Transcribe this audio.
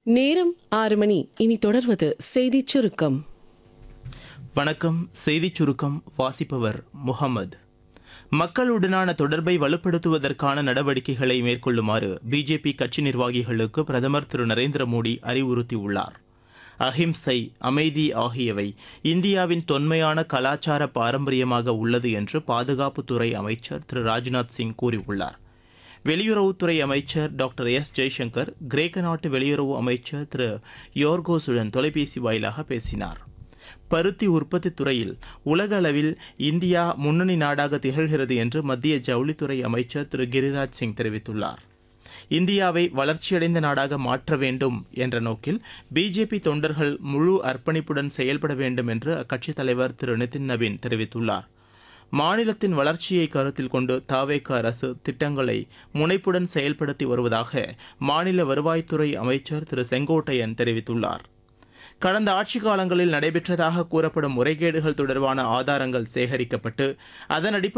நேரம் ஆறு மணி இனி தொடர்வது செய்திச் சுருக்கம் வணக்கம் செய்திச் சுருக்கம் வாசிப்பவர் முகமது மக்களுடனான தொடர்பை வலுப்படுத்துவதற்கான நடவடிக்கைகளை மேற்கொள்ளுமாறு பிஜேபி கட்சி நிர்வாகிகளுக்கு பிரதமர் திரு நரேந்திர மோடி அறிவுறுத்தியுள்ளார் அஹிம்சை அமைதி ஆகியவை இந்தியாவின் தொன்மையான கலாச்சார பாரம்பரியமாக உள்ளது என்று பாதுகாப்புத்துறை அமைச்சர் திரு ராஜ்நாத் சிங் கூறியுள்ளார் வெளியுறவுத்துறை அமைச்சர் டாக்டர் எஸ் ஜெய்சங்கர் கிரேக்க நாட்டு வெளியுறவு அமைச்சர் திரு யோர்கோஸுடன் தொலைபேசி வாயிலாக பேசினார் பருத்தி உற்பத்தி துறையில் உலக அளவில் இந்தியா முன்னணி நாடாக திகழ்கிறது என்று மத்திய ஜவுளித்துறை அமைச்சர் திரு கிரிராஜ் சிங் தெரிவித்துள்ளார் இந்தியாவை வளர்ச்சியடைந்த நாடாக மாற்ற வேண்டும் என்ற நோக்கில் பிஜேபி தொண்டர்கள் முழு அர்ப்பணிப்புடன் செயல்பட வேண்டும் என்று அக்கட்சித் தலைவர் திரு நிதின் நவீன் தெரிவித்துள்ளார் மாநிலத்தின் வளர்ச்சியை கருத்தில் கொண்டு தாவேக அரசு திட்டங்களை முனைப்புடன் செயல்படுத்தி வருவதாக மாநில வருவாய்த்துறை அமைச்சர் திரு செங்கோட்டையன் தெரிவித்துள்ளார் கடந்த ஆட்சி காலங்களில் நடைபெற்றதாக கூறப்படும் முறைகேடுகள் தொடர்பான ஆதாரங்கள் சேகரிக்கப்பட்டு அதன் அடிப்படையில்